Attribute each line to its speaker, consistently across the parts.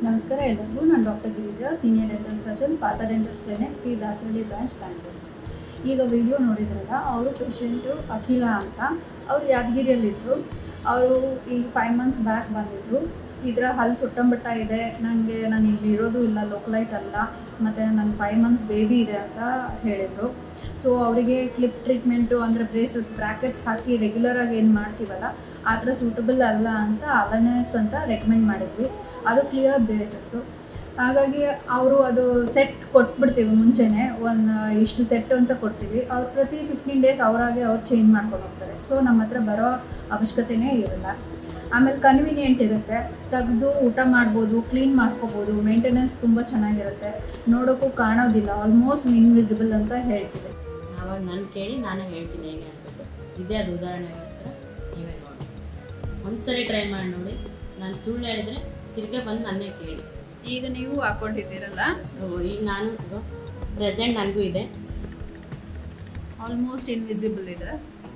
Speaker 1: ನಮಸ್ಕಾರ ಎಲ್ಲರಿಗೂ ನಾನು doctor Girija senior dental surgeon ಪಾತ dental clinic T Dasarahalli branch Bangalore ಈಗ ವಿಡಿಯೋ ನೋಡಿದ್ರಲ್ಲ ಅವರು ಪೇಷಂಟು ಅಖಿಲ ಅಂತ ಅವರು ಯಾದಗಿರಿಯಲ್ಲಿದ್ದರು ಅವರು ಈಗ ಫೈವ್ ಮಂತ್ಸ್ ಬ್ಯಾಕ್ ಬಂದಿದ್ದರು ಈ ಥರ ಹಲ್ಲು ಸುಟ್ಟಂಬಟ್ಟ ಇದೆ ನನಗೆ ನಾನು ಇಲ್ಲಿ ಇರೋದು ಇಲ್ಲ ಲೋಕಲೈಟ್ ಅಲ್ಲ ಮತ್ತು ನನ್ನ ಫೈವ್ ಮಂತ್ ಬೇಬಿ ಇದೆ ಅಂತ ಹೇಳಿದರು ಸೊ ಅವರಿಗೆ ಕ್ಲಿಪ್ ಟ್ರೀಟ್ಮೆಂಟು ಅಂದರೆ ಬ್ರೇಸಸ್ ಬ್ರ್ಯಾಕೆಟ್ಸ್ ಹಾಕಿ ರೆಗ್ಯುಲರಾಗಿ ಏನು ಮಾಡ್ತೀವಲ್ಲ ಆ ಥರ ಸೂಟಬಲ್ ಅಲ್ಲ ಅಂತ ಅಲನೆಸ್ ಅಂತ ರೆಕಮೆಂಡ್ ಮಾಡಿದ್ವಿ ಅದು ಕ್ಲಿಯರ್ ಬ್ರೇಸಸ್ಸು ಹಾಗಾಗಿ ಅವರು ಅದು ಸೆಟ್ ಕೊಟ್ಬಿಡ್ತೀವಿ ಮುಂಚೆನೇ ಒಂದು ಇಷ್ಟು ಸೆಟ್ ಅಂತ ಕೊಡ್ತೀವಿ ಅವ್ರು ಪ್ರತಿ ಫಿಫ್ಟೀನ್ ಡೇಸ್ ಅವರಾಗೆ ಅವ್ರು ಚೇಂಜ್ ಮಾಡ್ಕೊಂಡು ಹೋಗ್ತಾರೆ ಸೊ ನಮ್ಮ ಹತ್ರ ಬರೋ ಅವಶ್ಯಕತೆನೇ ಇರಲ್ಲ ಆಮೇಲೆ ಕನ್ವಿನಿಯೆಂಟ್ ಇರುತ್ತೆ ತೆಗೆದು ಊಟ ಮಾಡ್ಬೋದು ಕ್ಲೀನ್ ಮಾಡ್ಕೋಬೋದು ಮೇಂಟೆನೆನ್ಸ್ ತುಂಬ ಚೆನ್ನಾಗಿರುತ್ತೆ ನೋಡೋಕ್ಕೂ ಕಾಣೋದಿಲ್ಲ ಆಲ್ಮೋಸ್ಟ್ ಇನ್ವಿಸಿಬಲ್ ಅಂತ ಹೇಳ್ತೀವಿ
Speaker 2: ಆವಾಗ ನಾನು ಕೇಳಿ ನಾನೇ ಹೇಳ್ತೀನಿ ಹೇಗೆ ಅಂದ್ಬಿಟ್ಟು ಇದೇ ಅದು ಉದಾಹರಣೆಗೋಸ್ಕರ ನೀವೇ ನೋಡಿ ಒಂದ್ಸರಿ ಟ್ರೈ ಮಾಡಿ ನೋಡಿ ನಾನು ಸುಳ್ಳು ಹೇಳಿದ್ರೆ ತಿರ್ಗಾ ಬಂದು ನನ್ನೇ ಕೇಳಿ
Speaker 1: ಈಗ ನೀವು ಹಾಕೊಂಡಿದ್ದೀರಲ್ಲ
Speaker 2: ಓ, ಈಗ ನಾನು ಪ್ರೆಸೆಂಟ್ ನನಗೂ ಇದೆ
Speaker 1: ಆಲ್ಮೋಸ್ಟ್ ಇನ್ವಿಸಿಬಲ್ ಇದೆ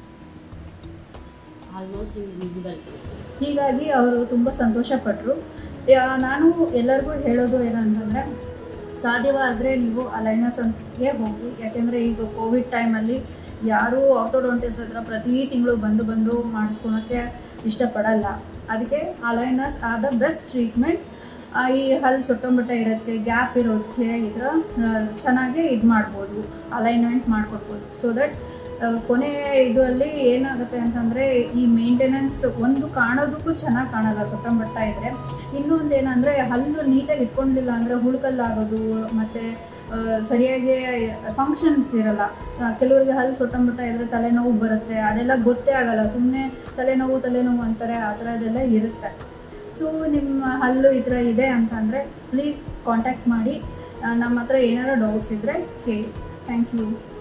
Speaker 2: ಆಲ್ಮೋಸ್ಟ್ ಇನ್ವಿಸಿಬಲ್
Speaker 1: ಹೀಗಾಗಿ ಅವರು ತುಂಬ ಸಂತೋಷಪಟ್ಟರು ನಾನು ಎಲ್ಲರಿಗೂ ಹೇಳೋದು ಏನಂತಂದರೆ ಸಾಧ್ಯವಾದರೆ ನೀವು ಅಲೈನಸ್ ಅಂತಗೆ ಹೋಗಿ ಯಾಕೆಂದರೆ ಈಗ ಕೋವಿಡ್ ಟೈಮಲ್ಲಿ ಯಾರೂ ಆರ್ಥೋಡೋಂಟಿಸ್ಟ್ ಹತ್ರ ಪ್ರತಿ ತಿಂಗಳು ಬಂದು ಬಂದು ಮಾಡಿಸ್ಕೊಳಕ್ಕೆ ಇಷ್ಟಪಡಲ್ಲ ಅದಕ್ಕೆ ಅಲೈನಸ್ ಆದ ಬೆಸ್ಟ್ ಟ್ರೀಟ್ಮೆಂಟ್ ಈ ಹಲ್ಲು ಸೊಟ್ಟಂಬಟ್ಟ ಇರೋದಕ್ಕೆ ಗ್ಯಾಪ್ ಇರೋದಕ್ಕೆ ಈ ಥರ ಚೆನ್ನಾಗಿ ಇದು ಮಾಡ್ಬೋದು ಅಲೈನ್ಮೆಂಟ್ ಮಾಡಿಕೊಡ್ಬೋದು ಸೊ ದಟ್ ಕೊನೆ ಇದರಲ್ಲಿ ಏನಾಗುತ್ತೆ ಅಂತಂದರೆ ಈ ಮೇಂಟೆನೆನ್ಸ್ ಒಂದು ಕಾಣೋದಕ್ಕೂ ಚೆನ್ನಾಗಿ ಕಾಣಲ್ಲ ಸೊಟ್ಟಂಬಟ್ಟ ಇದ್ದರೆ ಇನ್ನೊಂದು ಏನಂದರೆ ಹಲ್ಲು ನೀಟಾಗಿ ಇಟ್ಕೊಂಡಿಲ್ಲ ಅಂದರೆ ಹುಳುಕಲ್ಲಾಗೋದು ಮತ್ತು ಸರಿಯಾಗಿ ಫಂಕ್ಷನ್ಸ್ ಇರಲ್ಲ ಆ, ಕೆಲವ್ರಿಗೆ ಹಲ್ಲು ಸೊಟ್ಟಂಬಟ್ಟ ಇದ್ದರೆ ತಲೆನೋವು ಬರುತ್ತೆ ಅದೆಲ್ಲ ಗೊತ್ತೇ ಆಗಲ್ಲ ಸುಮ್ಮನೆ ತಲೆನೋವು ತಲೆನೋವು ಅಂತಾರೆ ಆ ಥರ ಇದೆಲ್ಲ ಇರುತ್ತೆ ಸೊ ನಿಮ್ಮ ಹಲ್ಲು ಈ ಥರ ಇದೆ ಅಂತಂದರೆ ಪ್ಲೀಸ್ ಕಾಂಟ್ಯಾಕ್ಟ್ ಮಾಡಿ ಆ, ನಮ್ಮ ಹತ್ರ ಏನಾರು ಡೌಟ್ಸ್ ಇದ್ದರೆ ಕೇಳಿ ಥ್ಯಾಂಕ್ ಯು